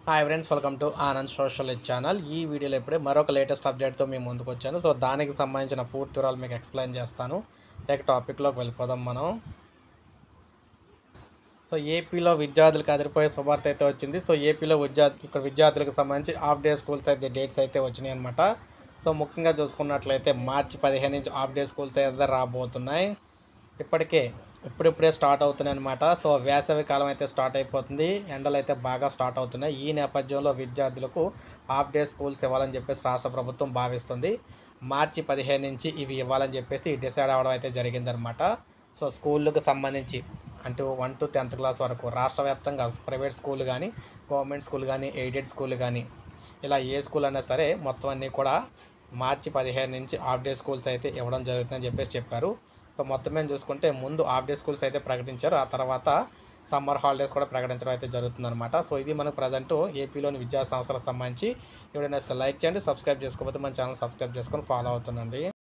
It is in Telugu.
hi friends welcome to Anand social channel ఈ వీడియోలో ఇప్పుడే మరొక లేటెస్ట్ అప్డేట్తో మేము ముందుకు వచ్చాను సో దానికి సంబంధించిన పూర్తి వివరాలు మీకు ఎక్స్ప్లెయిన్ చేస్తాను లేక టాపిక్లోకి వెళ్ళిపోదాం మనం సో ఏపీలో విద్యార్థులకు అదిరిపోయే శుభార్త అయితే వచ్చింది సో ఏపీలో విద్యార్థి ఇక్కడ విద్యార్థులకు సంబంధించి హాఫ్ డే స్కూల్స్ అయితే డేట్స్ అయితే వచ్చినాయి అనమాట సో ముఖ్యంగా చూసుకున్నట్లయితే మార్చి పదిహేను నుంచి హాఫ్ డే స్కూల్స్ అయితే రాబోతున్నాయి ఇప్పటికే ఇప్పుడిప్పుడే స్టార్ట్ అవుతున్నాయి అనమాట సో వేసవి కాలం అయితే స్టార్ట్ అయిపోతుంది ఎండలు అయితే బాగా స్టార్ట్ అవుతున్నాయి ఈ నేపథ్యంలో విద్యార్థులకు హాఫ్ డే స్కూల్స్ ఇవ్వాలని చెప్పేసి రాష్ట్ర ప్రభుత్వం భావిస్తుంది మార్చి పదిహేను నుంచి ఇవి ఇవ్వాలని చెప్పేసి డిసైడ్ అవ్వడం అయితే జరిగిందనమాట సో స్కూళ్ళకు సంబంధించి అంటే వన్ టు టెన్త్ క్లాస్ వరకు రాష్ట్ర వ్యాప్తంగా ప్రైవేట్ స్కూల్ కానీ గవర్నమెంట్ స్కూల్ కానీ ఎయిడెడ్ స్కూల్ కానీ ఇలా ఏ స్కూల్ అయినా సరే మొత్తం అన్నీ కూడా మార్చి పదిహేను నుంచి హాఫ్ డే స్కూల్స్ అయితే ఇవ్వడం జరుగుతుందని చెప్పేసి చెప్పారు సో మొత్తం మేము చూసుకుంటే ముందు హాఫ్ డే స్కూల్స్ అయితే ప్రకటించారు ఆ తర్వాత సమ్మర్ హాలిడేస్ కూడా ప్రకటించడం అయితే జరుగుతుందన్నమాట సో ఇది మనకు ప్రజెంట్ ఏపీలోని విద్యా సంస్థలకు సంబంధించి ఎవరైనా లైక్ చేయండి సబ్స్క్రైబ్ చేసుకోకపోతే మన ఛానల్ సబ్స్క్రైబ్ చేసుకొని ఫాలో అవుతుండండి